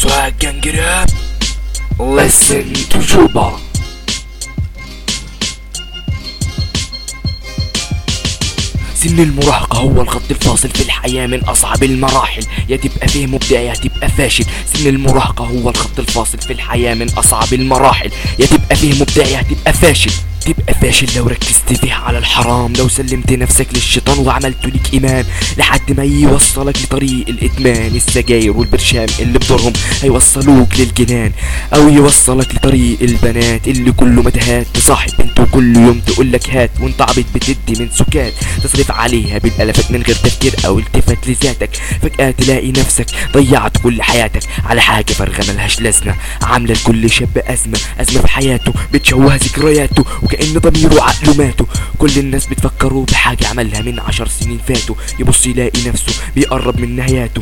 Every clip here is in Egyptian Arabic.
Swag gang it up Listen to Juba سن المراهقة هو الخط الفاصل في الحياة من أصعب المراحل يا تبقى فيه مبدع يا تبقى فاشل سن المراهقة هو الخط الفاصل في الحياة من أصعب المراحل يا تبقى فيه مبدع يا تبقى فاشل تبقى فاشل لو ركزت فيه على الحرام لو سلمت نفسك للشيطان وعملت لك ايمان لحد ما يوصلك لطريق الادمان السجاير والبرشام اللي بدورهم هيوصلوك للجنان او يوصلك لطريق البنات اللي كله متهات تصاحب بنت وكل يوم تقول لك هات وانت عبيط بتدي من سكات تصرف عليها بالالافات من غير تفكير او التفات لذاتك فجأة تلاقي نفسك ضيعت كل حياتك على حاجة فارغة ملهاش لازمة عاملة لكل شاب أزمة أزمة في حياته بتشوه ذكرياته وكأن ضميره وعقله ماتوا كل الناس بتفكروا بحاجة عملها من عشر سنين فاتوا يبص يلاقي نفسه بيقرب من نهاياته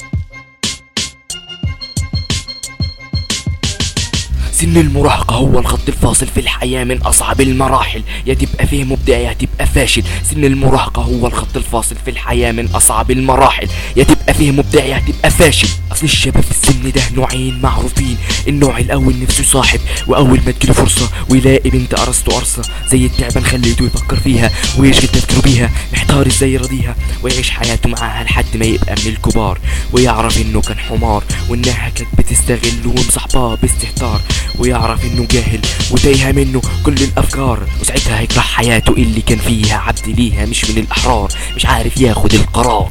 سن المراهقة هو الخط الفاصل في الحياة من أصعب المراحل يا تبقى فيه مبدع يا تبقى فاشل سن المراهقة هو الخط الفاصل في الحياة من أصعب المراحل يا تبقى فيه مبدع يا تبقى فاشل أصل الشباب في السن ده نوعين معروفين النوع الأول نفسه صاحب وأول ما تجيله فرصة ويلاقي بنت قرصته قرصة زي التعبان خليته يفكر فيها ويشغل تفكيره بيها محتار ازاي يرضيها ويعيش حياته معاها لحد ما يبقى من الكبار ويعرف انه كان حمار وانها كانت بتستغله ومصاحباه باستهتار ويعرف انه جاهل وتايهة منه كل الافكار وساعتها هيكره حياته اللي كان فيها عبد ليها مش من الاحرار مش عارف ياخد القرار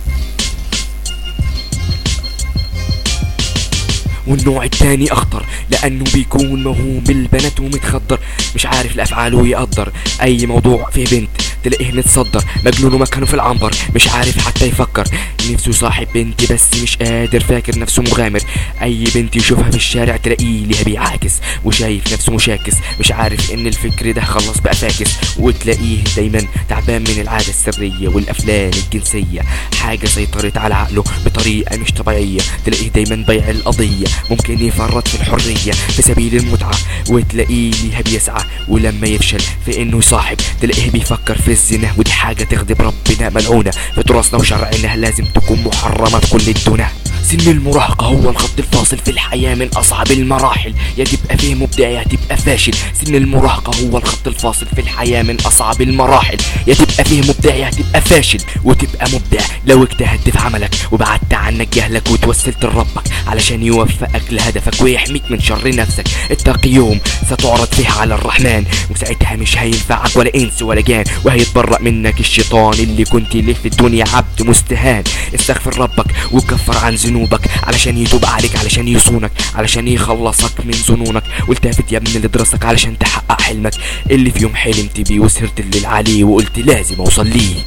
والنوع التاني اخطر لانه بيكون موهوم بالبنات ومتخدر مش عارف لافعاله يقدر اي موضوع فيه بنت تلاقيه متصدر مجنون ومكانه في العنبر مش عارف حتى يفكر نفسه صاحب بنت بس مش قادر فاكر نفسه مغامر اي بنت يشوفها في الشارع تلاقيه ليها بيعاكس وشايف نفسه مشاكس مش عارف ان الفكر ده خلاص بقى فاكس وتلاقيه دايما تعبان من العادة السرية والافلام الجنسية حاجة سيطرت على عقله بطريقة مش طبيعية تلاقيه دايما بيع القضية ممكن يفرط في الحرية في سبيل المتعة وتلاقيه ليها بيسعى ولما يفشل في انه يصاحب تلاقيه بيفكر في الزنا ودي حاجة تغضب ربنا ملعونة في تراثنا وشرعنا لازم تكون محرمة في كل الدنيا سن المراهقة هو الخط الفاصل في الحياة من أصعب المراحل يا تبقى فيه مبدع يا تبقى فاشل سن المراهقة هو الخط الفاصل في الحياة من أصعب المراحل يا تبقى فيه مبدع يا تبقى فاشل وتبقى مبدع لو اجتهدت في عملك وبعدت عنك جهلك وتوسلت لربك علشان يوفقك لهدفك ويحميك من شر نفسك اتقي يوم ستعرض فيه على الرحمن وساعتها مش هينفعك ولا انس ولا جان وهيتبرأ منك الشيطان اللي كنت ليه في الدنيا عبد مستهان استغفر ربك وكفر عن ذنوبك علشان يتوب عليك علشان يصونك علشان يخلصك من ظنونك والتفت يا ابن لدراسك علشان تحقق حلمك اللي في يوم حلمت بيه وسهرت الليل عليه وقلت لازم اوصل ليه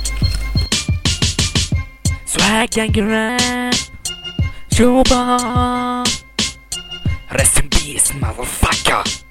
Swag gang rap Juba Rest in peace motherfucker